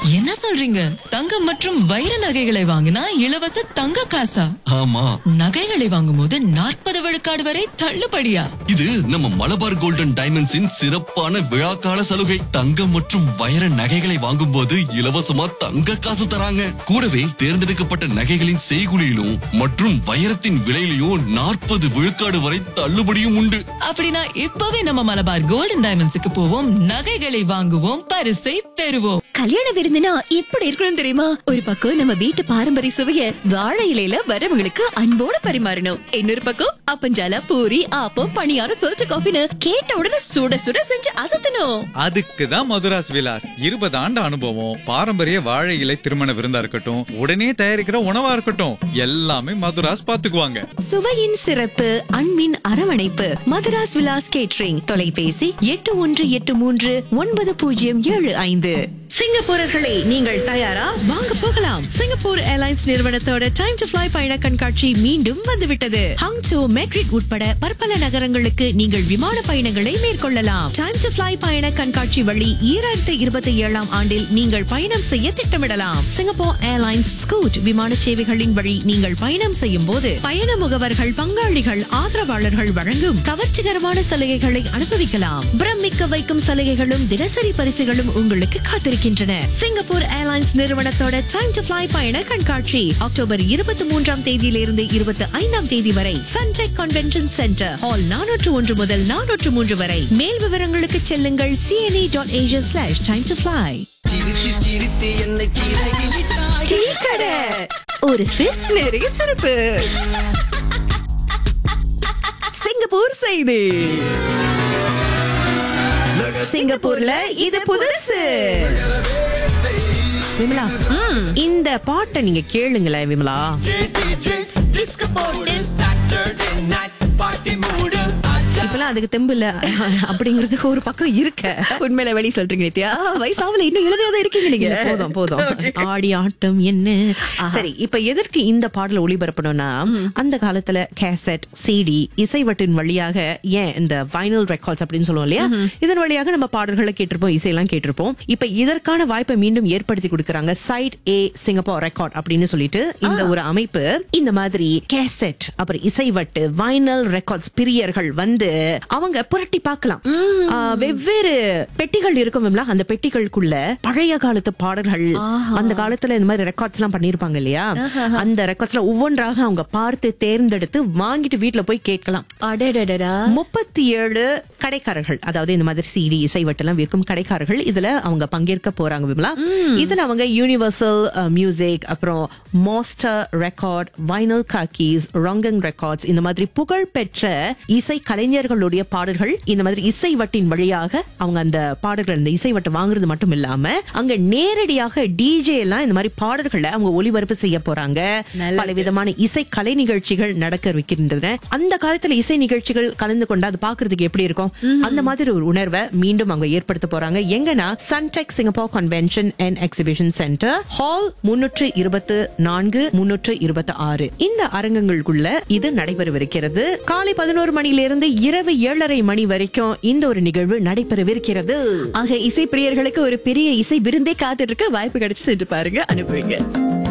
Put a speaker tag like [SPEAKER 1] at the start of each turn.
[SPEAKER 1] என்ன சொல்றீங்க தங்கம் மற்றும் வைர நகைகளை வாங்கினா இலவச தங்க காசா
[SPEAKER 2] ஆமா
[SPEAKER 1] நகைகளை வாங்கும்போது நாற்பது விழுக்காடு வரை தள்ளுபடியா
[SPEAKER 2] இது நம்ம மலபார் கோல்டன் டைமண்ட்ஸின் சிறப்பான விழாக்கால சலுகை தங்கம் மற்றும் வைர நகைகளை வாங்கும்போது இலவசமா தங்க காசு தராங்க கூடவே தேர்ந்தெடுக்கப்பட்ட நகைகளின் செய்குலியிலும் மற்றும் வைரத்தின் விலையிலும் நாற்பது விழுக்காடு வரை தள்ளுபடியும் உண்டு
[SPEAKER 1] அப்படின்னா இப்பவே நம்ம மலபார் கோல்டன் டைமண்ட்ஸுக்கு போவோம் நகைகளை வாங்குவோம் பரிசை பெறுவோம்
[SPEAKER 3] கல்யாண விருந்துனா எப்படி இருக்கணும் தெரியுமா ஒரு பக்கம் நம்ம வீட்டு பாரம்பரிய சுவைய வாழை இலையில வரவங்களுக்கு அன்போட பரிமாறணும் இன்னொரு பக்கம் அப்பஞ்சால பூரி ஆப்பம் பணியாரம் ஃபில்டர் காஃபின்னு கேட்ட உடனே சுட சுட செஞ்சு அசத்தணும்
[SPEAKER 4] அதுக்கு தான் மதுராஸ் விலாஸ் இருபது ஆண்டு அனுபவம் பாரம்பரிய வாழை இலை திருமண விருந்தா இருக்கட்டும் உடனே தயாரிக்கிற உணவா இருக்கட்டும் எல்லாமே மதுராஸ் பாத்துக்குவாங்க
[SPEAKER 5] சுவையின் சிறப்பு அன்பின் அரவணைப்பு மதுராஸ் விலாஸ் கேட்ரிங் தொலைபேசி எட்டு ஒன்று எட்டு மூன்று ஒன்பது பூஜ்ஜியம் ஏழு ஐந்து சிங்கப்பூரர்களே நீங்கள் தயாரா வாங்க போகலாம் சிங்கப்பூர் ஏர்லைன்ஸ் நிறுவனத்தோட டைம் டு ஃபிளை பயண கண்காட்சி மீண்டும் வந்துவிட்டது ஹங்சோ மெட்ரிட் உட்பட பற்பல நகரங்களுக்கு நீங்கள் விமான பயணங்களை மேற்கொள்ளலாம் டைம் டு ஃபிளை பயண கண்காட்சி வழி ஈராயிரத்தி இருபத்தி ஏழாம் ஆண்டில் நீங்கள் பயணம் செய்ய திட்டமிடலாம் சிங்கப்பூர் ஏர்லைன்ஸ் ஸ்கூட் விமான சேவைகளின் வழி நீங்கள் பயணம் செய்யும் போது பயண முகவர்கள் பங்காளிகள் ஆதரவாளர்கள் வழங்கும் கவர்ச்சிகரமான சலுகைகளை அனுபவிக்கலாம் பிரமிக்க வைக்கும் சலுகைகளும் தினசரி பரிசுகளும் உங்களுக்கு காத்திருக்கின்றன சிங்கப்பூர் ஏர்லைன்ஸ் நிறுவனத்தோட டைம் டு ஃபிளை பயண கண்காட்சி அக்டோபர் இருபத்தி மூன்றாம் தேதியிலிருந்து இருபத்தி ஐந்தாம் தேதி வரை சன்டெக் கன்வென்ஷன் சென்டர் ஹால் நானூற்று ஒன்று முதல் நானூற்று மூன்று வரை மேல் விவரங்களுக்கு செல்லுங்கள் CNA dot Asia slash time to fly tea கடை ஒரு சிப் நிறைய சிறப்பு சிங்கப்பூர் செய்தி சிங்கப்பூர்ல இது புதுசு விமலா இந்த பாட்டை நீங்க கேளுங்களேன் விமலா இப்பெல்லாம் அதுக்கு தெம்பு இல்ல அப்படிங்கறதுக்கு ஒரு பக்கம் இருக்க
[SPEAKER 3] உண்மையில வெளி சொல்றீங்க நித்யா வயசாவல இன்னும் இளமையாதான் இருக்கீங்க நீங்க
[SPEAKER 5] இல்ல, போதும் போதும் ஆடி ஆட்டம் என்ன சரி இப்ப எதற்கு இந்த பாடல ஒளிபரப்பணும்னா அந்த காலத்துல கேசட் சிடி இசைவட்டின் வழியாக ஏன் இந்த வைனல் ரெக்கார்ட்ஸ் அப்படின்னு சொல்லுவோம் இல்லையா இதன் வழியாக நம்ம பாடல்களை கேட்டிருப்போம் இசையெல்லாம் கேட்டிருப்போம் இப்ப இதற்கான வாய்ப்பை மீண்டும் ஏற்படுத்தி கொடுக்கறாங்க சைட் ஏ சிங்கப்பூர் ரெக்கார்ட் அப்படின்னு சொல்லிட்டு இந்த ஒரு அமைப்பு இந்த மாதிரி கேசட் அப்புறம் இசைவட்டு வைனல் ரெக்கார்ட்ஸ் பிரியர்கள் வந்து அவங்க புரட்டி பார்க்கலாம் ஆ, வெவ்வேறு பெட்டிகள் இருக்கும் விமலா அந்த பெட்டிகளுக்குள்ள பழைய காலத்து பாடல்கள் அந்த காலத்துல இந்த மாதிரி ரெக்கார்ட்ஸ் எல்லாம் பண்ணிருப்பாங்க இல்லையா அந்த ரெக்கார்ட்ஸ்ல ஒவ்வொன்றாக அவங்க பார்த்து தேர்ந்தெடுத்து வாங்கிட்டு வீட்ல போய் கேட்கலாம்
[SPEAKER 3] அடடடடா
[SPEAKER 5] முப்பத்தி ஏழு கடைக்காரர்கள் அதாவது இந்த மாதிரி சிடி இசைவட்டெல்லாம் விற்கும் கடைக்காரர்கள் இதுல அவங்க பங்கேற்க போறாங்க விமலா இதுல அவங்க யூனிவர்சல் மியூசிக் அப்புறம் மோஸ்டர் ரெக்கார்ட் வைனல் காக்கீஸ் ராங்கங் ரெக்கார்ட்ஸ் இந்த மாதிரி புகழ் பெற்ற இசை கலைஞர்களுடைய பாடல்கள் இந்த மாதிரி இசைவட்டின் வழியாக அவங்க அந்த பாடல்கள் அந்த இசைவட்டை வாங்குறது மட்டும் இல்லாம அங்க நேரடியாக டிஜே எல்லாம் இந்த மாதிரி பாடல்களை அவங்க ஒளிபரப்பு செய்ய போறாங்க பல விதமான இசை கலை நிகழ்ச்சிகள் நடக்க இருக்கின்றன அந்த காலத்துல இசை நிகழ்ச்சிகள் கலந்து கொண்டு அது பாக்குறதுக்கு எப்படி இருக்கும் அந்த மாதிரி ஒரு உணர்வை மீண்டும் அவங்க ஏற்படுத்த போறாங்க எங்கன்னா Suntec Singapore Convention and Exhibition Centre Hall முன்னூற்று இருபத்து நான்கு முன்னூற்று இருபத்தி ஆறு இந்த அரங்கங்களுக்குள்ள இது நடைபெறவிருக்கிறது காலை பதினோரு மணியிலிருந்து இரவு ஏழரை மணி வரைக்கும் இந்த ஒரு நிகழ்வு நடைபெறவிருக்கிறது
[SPEAKER 3] ஆக இசை பிரியர்களுக்கு ஒரு பெரிய இசை விருந்தே காத்துட்டு இருக்க வாய்ப்பு கிடைச்சு சென்று பாருங்க அனுப்புவீங்க